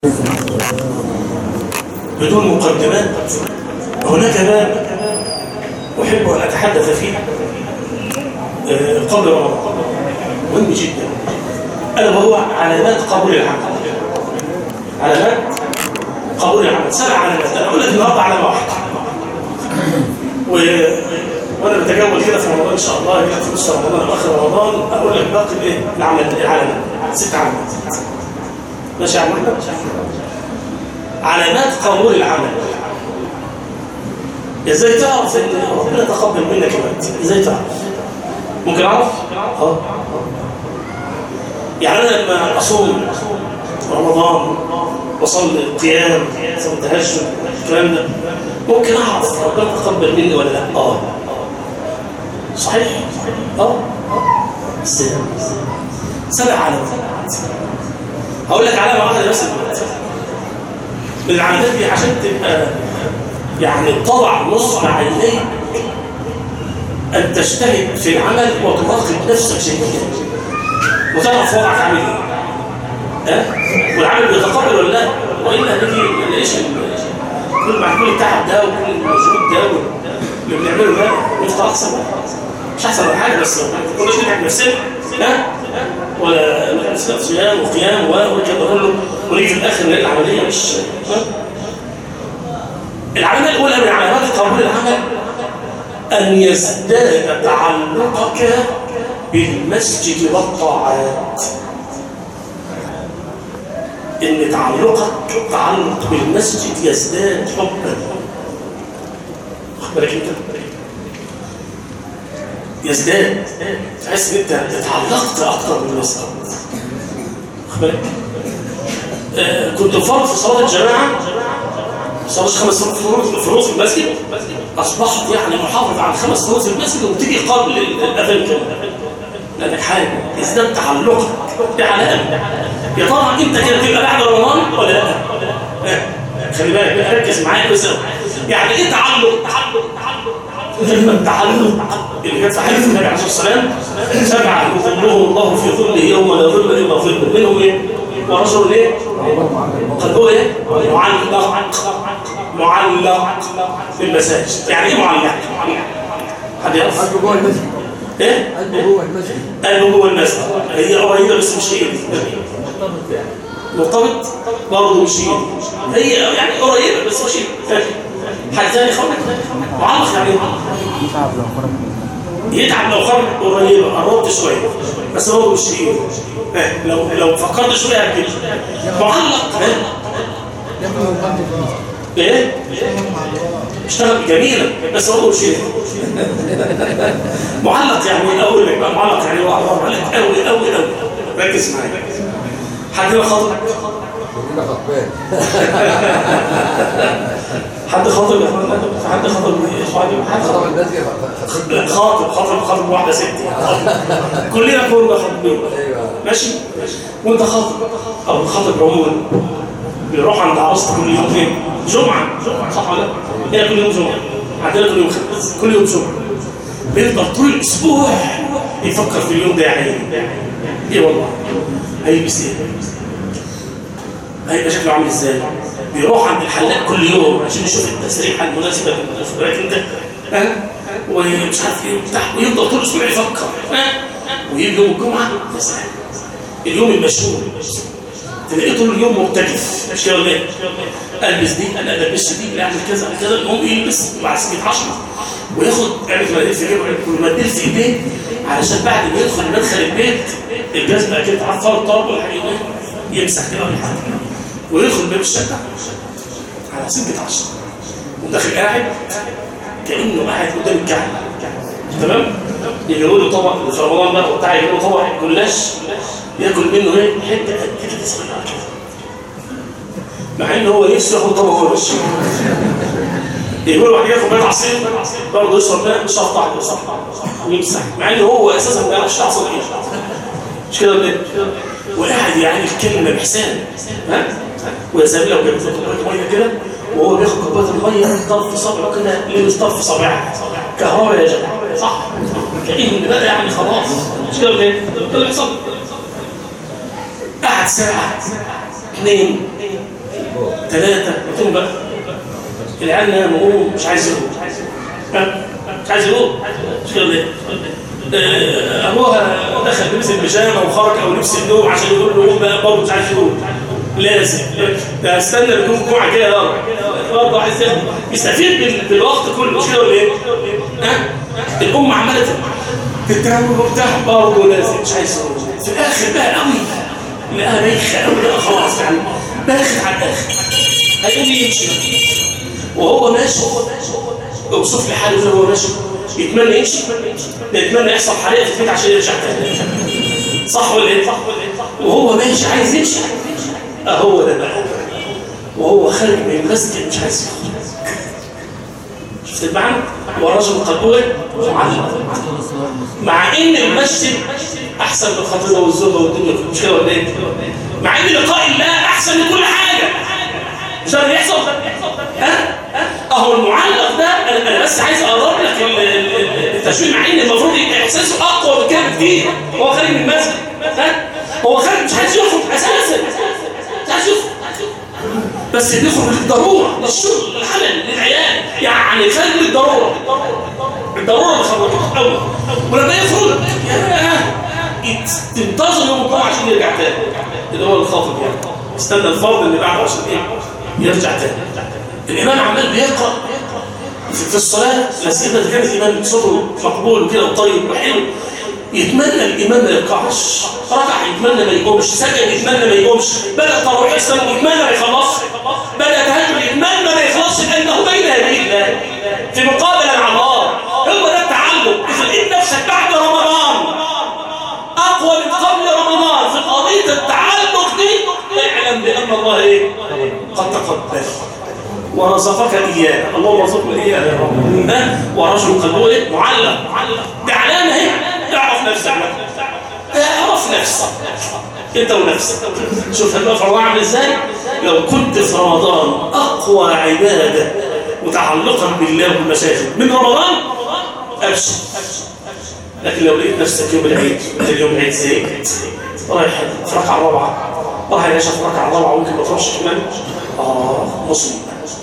بدون مقدمات هناك باب أحب أن أتحدث فيه قبل رمضان مهم جدا ألا وهو علامات قبول العمل علامات قبول العمل سبع علامات أنا أقول لك النهارده علامة واحدة و... وأنا بتجول كده في رمضان إن شاء الله كده في نص رمضان أو آخر رمضان أقول لك باقي الإيه؟ العمل العلامات ست علامات ماشي يا عم أحمد علامات قبول العمل ازاي تعرف ان ربنا تقبل منك الوقت ازاي تعرف ممكن اعرف اه يعني انا لما اصوم رمضان واصلي القيام صلاه التهجد الكلام ده ممكن اعرف ربنا تقبل مني ولا لا اه صحيح اه ازاي سبع علامات هقول لك علامه واحده بس من العلامات دي عشان تبقى يعني تضع نصب عينيك أن تجتهد في العمل وتراقب نفسك جيدا وتعرف وضعك عامل ايه ها والعمل بيتقبل ولا لا والا نيجي ما نلاقيش كل مع كل التعب ده وكل المجهود ده اللي بنعمله ده ويطلع احسن مش احسن ولا حاجه بس ما كناش نتعب نفسنا ها ولا نفسنا صيام وقيام وكده كله ونيجي في الاخر نلاقي العمليه مش ها العلامة الأولى من علامات قبول العمل أن يزداد تعلقك بالمسجد والطاعات إن تعلقك تعلق بالمسجد يزداد حبا بالك انت يزداد تحس ان انت اتعلقت اكتر بالمسجد بالك آه كنت فرض في صلاه الجماعه صلاه خمس فروض في المسجد اصبحت يعني محافظ على خمس فروض في المسجد وبتيجي قبل الاذان كمان لانك حاجه ازداد تعلقك بعلامه يا ترى انت كده تبقى بعد رمضان ولا لا؟ خلي بالك بقى ركز معايا كويس يعني ايه تعلق؟ تعلق تعلق كلمه تعلق اللي كانت في حديث النبي عليه الصلاه والسلام سبعه يظلهم الله في ظله يوم لا ظل الا ظله منهم ايه؟ ورجل ايه؟ قلبه ايه؟ معلق معلق في المساجد يعني ايه معلق؟ حد يعرف؟ قلبه جوه المسجد ايه؟ قلبه جوه المسجد قلبه جوه المسجد هي قريبه بس مش هي مرتبط برضه مش هي هي يعني قريبه بس مش هي حد ثاني خالص معلق يعني يتعب لو خرج يتعب لو خرج قريبه قربت شويه بس برضه مش هي اه لو لو فكرت شويه هتجيب معلق اه ياخد مقدم في المسجد ايه اشتغل جميلة بس هو شيء معلق يعني اول ما يبقى معلق يعني هو معلق قوي قوي قوي ركز معايا حد ما خاطب كده خطبان حد خاطب يا اخوانا حد خاطب يا اخواني حد خطب خاطب المسجد خطب لا، خاطب خاطب خاطب واحده ست كلنا كنا خاطبين ايوه ماشي وانت خاطب او خاطب عموما بيروح عند عروسته كل يوم فين جمعه صح ولا لا هي كل يوم جمعه عندنا كل يوم خميس كل يوم جمعه بيفضل طول الاسبوع يفكر في اليوم ده يا عيني ايه والله هيلبس ايه هيبقى شكله عامل ازاي بيروح عند الحلاق كل يوم عشان يشوف التسريحه المناسبه بالنسبه لك انت ها ومش عارف ايه وبتاع ويفضل طول الاسبوع يفكر ها ويجي يوم الجمعه يا سلام اليوم المشهور تلاقيه طول اليوم مرتجف مش كده ولا ايه؟ البس دي انا البس دي لا اعمل كذا اعمل كذا يقوم يلبس مع سكه 10 وياخد يعمل مناديل في جيبه والمنديل في ايديه علشان بعد ما يدخل مدخل البيت الجزمه كده عارف طار الطرب والحاجات دي يمسح كده ولا حاجه ويدخل باب الشقه على سكه 10 وداخل قاعد كانه قاعد قدام الكعبه تمام يجيبوا له طبق في رمضان بقى وبتاع يجيبوا له طبق جلاش ياكل منه ايه حته قد كده صغيره كده مع ان هو نفسه ياخد طبق هو بس يقول له واحد ياخد بيت عصير برضه يشرب ماء مش هيقطع ويمسح مع ان هو اساسا ما يعرفش تعصر ايه مش كده ولا ايه؟ وقاعد يعني الكلمه بحسان ها ويا سلام لو جابت له كوبايه ميه كده وهو بياخد كوبايه الميه طرف صبعه كده لابس طرف صباعه كهرباء يا جماعه صح كأن بقى يعني خلاص مش كده ولا ايه؟ ده اللي بيحصل قعد ساعه اثنين ثلاثة قلت بقى العيال نام قوم مش عايز يقوم ها؟ مش عايز يقوم مش كده ليه؟ آه، ابوها دخل لبس البيجامه وخرج او لبس النوم عشان يقول له قوم بقى برضه مش عارف يقوم لازم ده استنى يكون جوع كده يا برضه عايز ياخد يستفيد بال- بالوقت كله مش كده ولا ايه؟ ها؟ الام عماله تتراوح وبتاع برضه لازم مش عايز يقوم في الاخر بقى قوي لقاها بايخه قوي بقى خلاص يعني باخت على الاخر هيقوم يمشي وهو ماشي اوصف لي حاله وهو ماشي يتمنى يمشي ده يتمنى يحصل حريقه في البيت عشان يرجع تاني صح ولا ايه؟ وهو ماشي عايز يمشي اهو ده بقى وهو خارج من المسجد مش عايز يخرج شفت المعنى؟ ورجل قد معلق مع ان المسجد احسن من الخطيبه والزوجه والدنيا مش كده ولا ايه؟ مع ان لقاء الله احسن من كل حاجه مش ده اللي يحصل ها اهو المعلق ده انا أنا بس عايز اقرب لك ال- ال- ال- التشويه مع ان المفروض يبقى احساسه اقوى من كده بكتير هو خارج من المسجد ها هو خارج مش عايز يخرج اساسا مش عايز يخرج بس بيخرج للضروره للشغل للعمل للعيال يعني خارج للضروره الضروره اللي خرجته قوي ولما يخرج يا تنتظر يوم الجمعه عشان يرجع تاني اللي هو الخاطب يعني استنى الفرض اللي بعده عشان ايه يرجع تاني الامام عمال بيقرا في في الصلاه مسجدنا كان الامام صوته مقبول وكده وطيب وحلو يتمنى الامام ما يركعش ركع يتمنى ما يقومش سجد يتمنى ما يقومش بدا تراويح السنه يتمنى ما يخلصش بدا تهجد يتمنى ما يخلصش لانه بين يدي الله في مقابله مع الله هو ده التعلم اذا لقيت نفسك بعد رمضان اقوى من قبل رمضان في قضيه التعلق دي اعلم بان الله ايه قد تقبل ورزقك اياه اللهم ارزقنا اياه يا رب ها؟ ورجل قلبه ايه معلق ده علامه اهي اعرف نفسك بقى. اعرف نفسك انت ونفسك شوف هتبقى في رمضان عامل ازاي لو كنت في رمضان اقوى عباده متعلقا بالله والمساجد من رمضان ابشر لكن لو لقيت نفسك يوم العيد مثل يوم العيد زهقت رايح في الركعه الرابعه راح يا باشا في الركعه الرابعه ممكن ما تروحش كمان اه مصيبه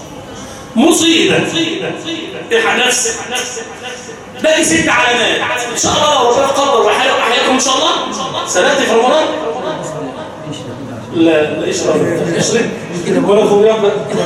مصيبه الحق نفسك باقي ست علامات ان شاء الله لو ربنا قدر وحياكم ان شاء الله سناتي في رمضان لا لا ايش رايك اشرب ولا خويا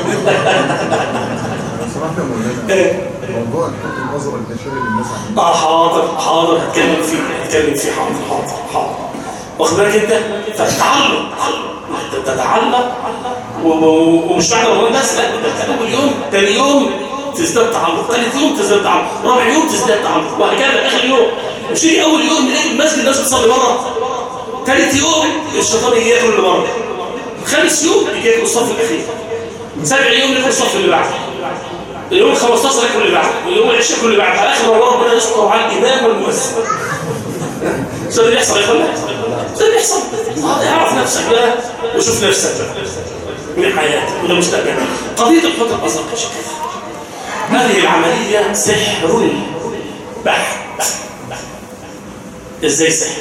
صراحة يا مولانا موضوع الحكم النظر البشري للناس عن اه حاضر حاضر هتكلم فيه هتكلم فيه حاضر حاضر حاضر واخد بالك انت فتتعلق انت تتعلق و- و- ومش معنى رمضان بس لا انت اول يوم ثاني يوم تزداد تعلق ثالث يوم تزداد تعلق رابع يوم تزداد تعلق وهكذا اخر يوم مش تيجي اول يوم نلاقي المسجد الناس بتصلي بره ثالث يوم الشيطان يجي ياكل اللي بره خامس يوم يجي ياكل الصف الاخير سابع يوم ياكل الصف اللي بعده اليوم ال 15 ياكل اللي بعده واليوم ال 20 ياكل اللي بعده على اخر والله ربنا يستر على الامام والمؤذن مش ده اللي بيحصل يا اخوانا مش ده اللي بيحصل اه اعرف نفسك بقى وشوف نفسك بقى من حياتك وده مستقبلك قضيه الحوت الازرق يا شيخ هذه العمليه سحر بحت ازاي سحر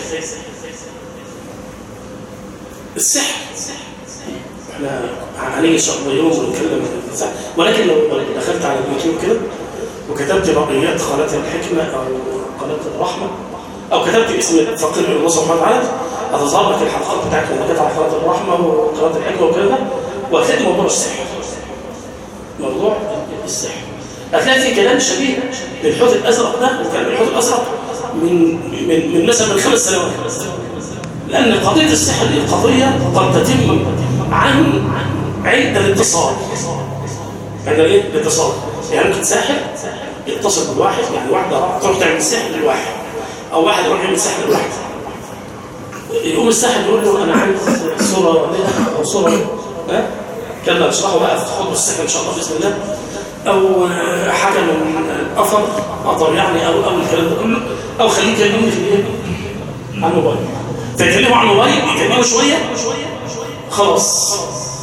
السحر احنا هنيجي ان شاء الله يوم ونتكلم عن السحر ولكن لو دخلت على اليوتيوب كده وكتبت بقيات قناه الحكمه او قناه الرحمه او كتبت اسم فقير الله سبحانه وتعالى هتظهر لك الحلقات بتاعتنا اللي كانت على قناه الرحمه وقناه الحكمه وكده وهتلاقي موضوع السحر موضوع السحر هتلاقي في كلام شبيه للحوت الازرق ده وكلام الحوت الازرق من من من مثلا من خمس سنوات لان قضيه السحر دي قضيه قد تتم عن عند الاتصال عند ايه الاتصال يعني ممكن ساحر يتصل بالواحد يعني واحده تروح تعمل سحر لواحد او واحد يروح يعمل سحر لواحد يقوم الساحر يقول له انا عايز صوره ليه او صوره ها كان اشرحه بقى في خطبه السحر ان شاء الله باذن الله او آه، حاجه من اثر اثر يعني او او الكلام ده كله او خليه يكلمني في الايه على الموبايل فيكلمه على الموبايل يكلمه شويه خلاص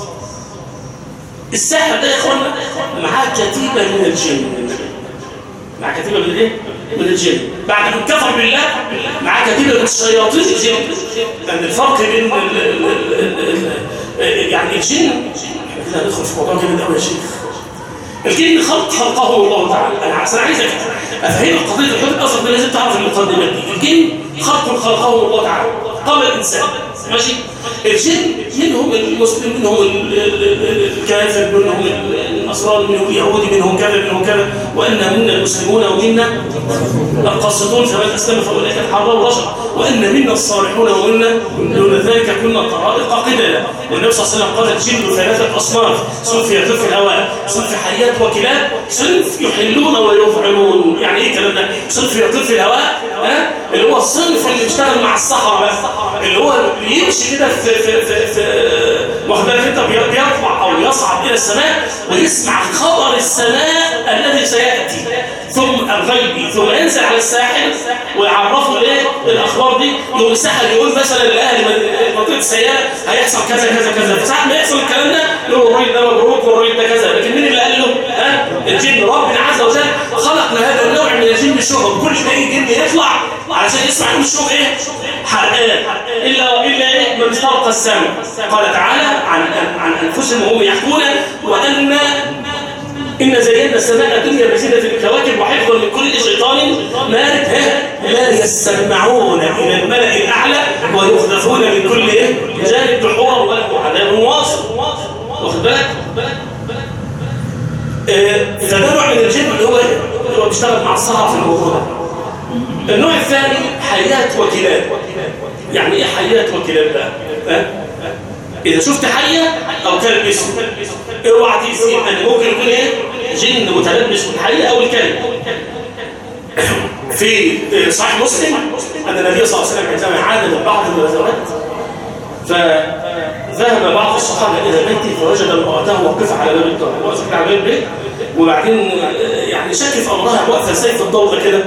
الساحر ده يا اخوانا معاه كتيبه من الجن معاه كتيبه من ايه؟ من الجن بعد ما كفر بالله معاه كتيبه من الشياطين الجن لان الفرق بين ال ال ال ال ال يعني الجن احنا هندخل في موضوع جامد قوي يا شيخ الجن خلق خلقه الله تعالى انا اصلا عايزك افهمك قضيه الحب اصلا لازم تعرف المقدمه دي الجن خلق خلقه الله تعالى قبل الانسان ماشي الجن منهم المسلم منهم الكافر منهم النصراني منهم اليهودي منهم كذا منهم كذا وان منا المسلمون ومنا القاسطون فمن اسلم فاولئك الحرار رشد وان منا الصالحون ومنا دون ذلك كنا طرائق قدلا والنبي صلى الله عليه وسلم قال الجن ثلاثه اصناف صنف يطير في الهواء صنف حيات وكلاب صنف يحلون ويفعلون يعني ايه الكلام ده صنف يطير في الهواء ها اللي هو الصنف اللي بيشتغل مع الصحراء بس اللي هو بيمشي كده في في في, في واخد بالك انت بيطلع او يصعد الى السماء ويسمع خبر السماء الذي سياتي ثم الغيبي ثم ينزل على الساحل ويعرفوا الايه الاخبار دي يقوم الساحل يقول مثلا لاهل منطقه السياره هيحصل كذا كذا كذا فساعه ما يحصل الكلام ده يقول الراجل ده مبروك والراجل ده كذا لكن مين اللي قال له ها الجن ربنا عز وجل خلق لهذا النوع من الجن شغل كل ما يجي جن يطلع علشان يسمع يقول الشغل ايه حرقان الا الا ايه من فرق السمع قال تعالى عن عن انفسهم وهم يحكون وان إن زينا السماء الدنيا بزينة الكواكب وحفظا من كل شيطان مارد ها لا يستمعون إلى الملأ الأعلى ويخذفون من كل إيه؟ جانب دحورا وله عذاب واصل واخد بالك؟ آه فده نوع من الجن اللي هو اللي هو بيشتغل مع الصحراء في الموضوع ده النوع الثاني حيات وكلاب يعني ايه حيات وكلاب بقى؟ ها؟ إذا شفت حية أو كلب اسود اوعى تقسم أن ممكن يكون إيه؟ جن متلبس بالحية أو الكلب في صحيح مسلم أن النبي صلى الله عليه وسلم عندما عاد من بعض الغزوات فذهب بعض الصحابة إلى بيته فوجد امرأته واقفة على باب الدار واقفة على باب البيت وبعدين يعني شك في أمرها واقفة ازاي في الضوء كده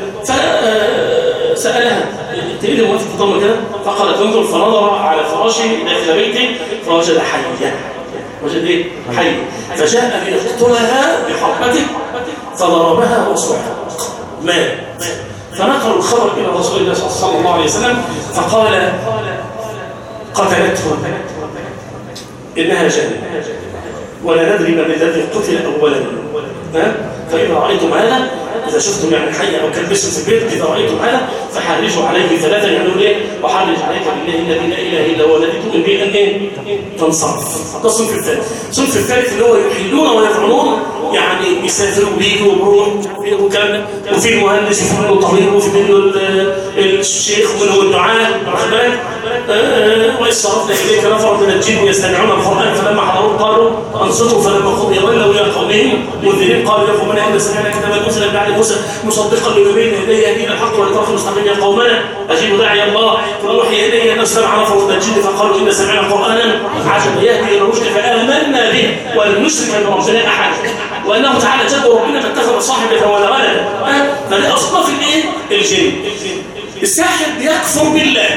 فسألها انت ايه اللي واقفة في الضوء كده فقالت انظر فنظر على فراشه داخل بيته فوجد حية وجد ايه حي فجاء ليقتلها بحربته فضربها وصعق مات فنقلوا الخبر الى رسول الله صلى الله عليه وسلم فقال قتلته انها جنة ولا ندري من الذي قتل اولا فاذا رايتم هذا إذا شفتم يعني حي أو كلبس في البيت إذا رأيتم هذا فحرجوا عليه ثلاثة يقولون إيه وحرج عليك بالله الذي لا إله إلا هو الذي تؤمن به أن إيه تنصرف ده الصنف الثالث الصنف الثالث اللي هو يحلون ويفعلون يعني بيسافروا وبيجوا وبيروحوا والكلام ده وفي المهندس وفي منه الطبيب وفي منه الشيخ ومنه الدعاء واخد بالك وإذ صرفنا إليك نفر من الجن يستمعون القرآن فلما حضروا قالوا أنصتوا فلما قضي ولوا إلى قومهم منذرين قالوا لكم من أن سمعنا كتابا أنزل بعد موسى مصدقا لما بين يديه يهدي الحق والطرف المستقيم يا قومنا أجيبوا داعي الله قل أوحي إلي أن استمع نفر من الجن فقالوا إن سمعنا قرآنا عجبا يهدي إلى الرشد فآمنا به ولن نشرك بربنا أحد وأنه تعالى جد ربنا ما اتخذ صاحبة ولا ولدا فده أصناف الإيه؟ الجن الساحر بيكفر بالله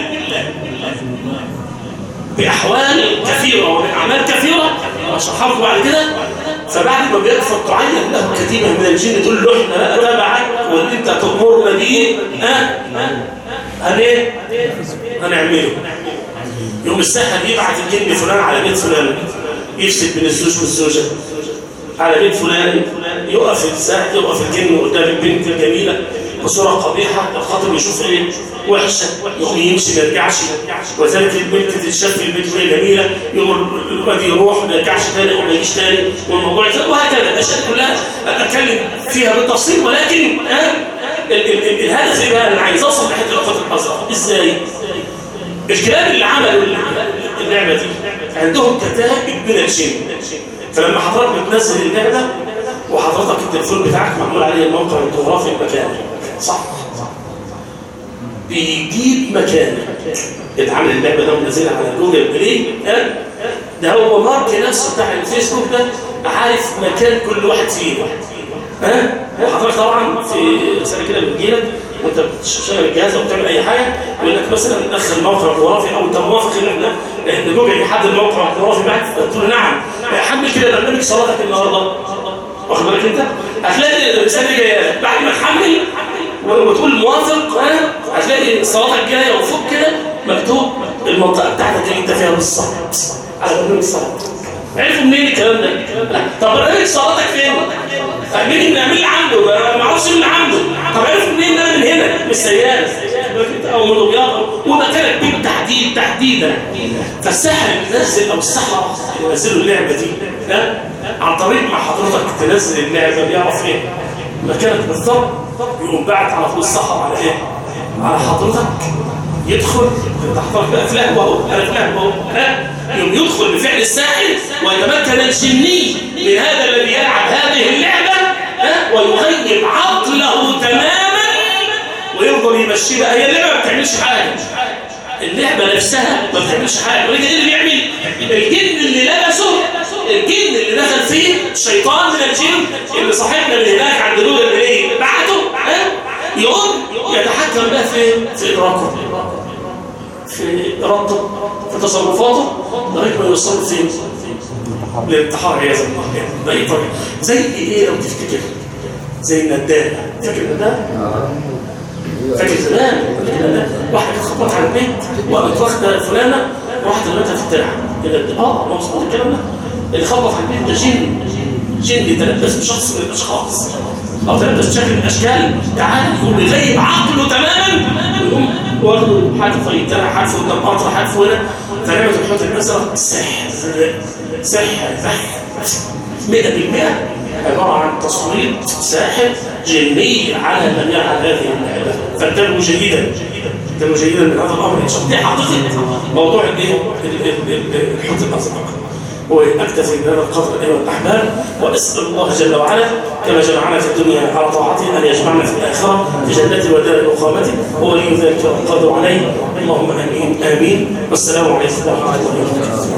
بأحوال كثيرة وبأعمال كثيرة أشرحها لكم بعد كده فبعد ما بيكفر تعين له كتيبة من الجن تقول له احنا بقى تبعك واللي انت تأمرنا بيه ها هن ايه؟ هنعمله يوم الساحر يبعت الجن فلان على بيت فلان يفسد بين الزوج والزوجة على بيت فلان يقف الساحر يقف الجن قدام البنت الجميلة بصورة قبيحة الخاطب يشوف ايه وحشة يقوم يمشي ما يرجعش وذلك البنت تتشاف في البيت وهي جميلة يقوم الواد يروح ما يرجعش تاني وما يجيش تاني والموضوع وهكذا الاشياء كلها اتكلم فيها بالتفصيل ولكن ها الهدف ايه بقى انا عايز اوصل لحته نقطه الازرق ازاي؟ الكلام اللي عملوا اللعبه دي عندهم كتائب من الجن فلما حضرتك بتنزل اللعبه وحضرتك التليفون بتاعك معمول عليه الموقع الجغرافي المكاني صح بيجيب مكانك اللي عامل اللعبه ده ومنزلها على جوجل بلاي ها ده هو مارك نفسه بتاع الفيسبوك ده عارف مكان كل واحد فينا ها وحضرتك طبعا في رساله كده بتجيلك وانت بتشغل الجهاز او بتعمل اي حاجه يقول لك مثلا دخل موقع جغرافي او انت موافق ان ان جوجل يحدد موقع جغرافي معاك تقول له نعم حمل كده برنامج صلاتك النهارده واخد بالك انت هتلاقي الرساله جايه بعد ما تحمل وتقول موافق ها هتلاقي صلاتك جايه وفوق كده مكتوب المنطقه بتاعتك اللي انت فيها بالظبط على برنامج الصلاه عرفوا منين الكلام ده؟ لا. طب انا صلاتك فين؟ مين اللي عامل لي عنده؟ ما اعرفش مين اللي عنده طب عرفوا منين ان انا من هنا من السيارة او من الرياض ومكانك بيه بالتحديد تحديدا فالساحر اللي نزل او السحرة اللي نزلوا اللعبة دي ها؟ عن طريق ما حضرتك تنزل اللعبة بيعرف ايه؟ مكانك بالضبط يقوم باعت على طول السحر على ايه؟ على حضرتك يدخل تحضرك بقى في لهبه اهو انا في لهبه اهو ها يوم يدخل بفعل الساحر ويتمكن الجني من هذا الذي يلعب هذه اللعبه ها ويغيب عقله تماما ويفضل يمشي بقى هي اللعبه ما بتعملش حاجه اللعبه نفسها ما بتعملش حاجه ولكن ايه اللي بيعمل الجن اللي لبسه الجن اللي دخل فيه الشيطان من الجن اللي صاحبنا من هناك عند دول اللي بعته ها يقوم يتحكم بقى في في ادراكه في ارادته في تصرفاته لغايه ما يوصل فين للانتحار عياذا بالله باي طريقه زي ايه لو تفتكر زي الندان فاكر الندان فاكر زمان واحد كان خبط على البيت وقالت واخده فلانه راحت رمتها في الترعه كده اه مظبوط الكلام ده اللي خبط على البيت ده جن جن يتلبس بشخص من الاشخاص او تلبس بشكل من الاشكال تعال يقوم يغيب عقله تماما ويقوم واخده حادث طريق ترى حادث قدام قطر حادث هنا ترمت الحوت الازرق سحر سحر بحث 100% عبارة عن تصوير ساحر جني على من يعمل هذه اللعبة فانتبهوا جيدا انتبهوا جيدا من هذا الأمر إن شاء الله حقيقة موضوع الايه الحوت الأزرق وأكتفي بهذا القدر أيها الأحباب وأسأل الله جل وعلا كما جمعنا في الدنيا على طاعته أن يجمعنا في الآخرة في جنته ودار إقامته وولي ذلك والقادر عليه اللهم آمين آمين والسلام عليكم ورحمة الله وبركاته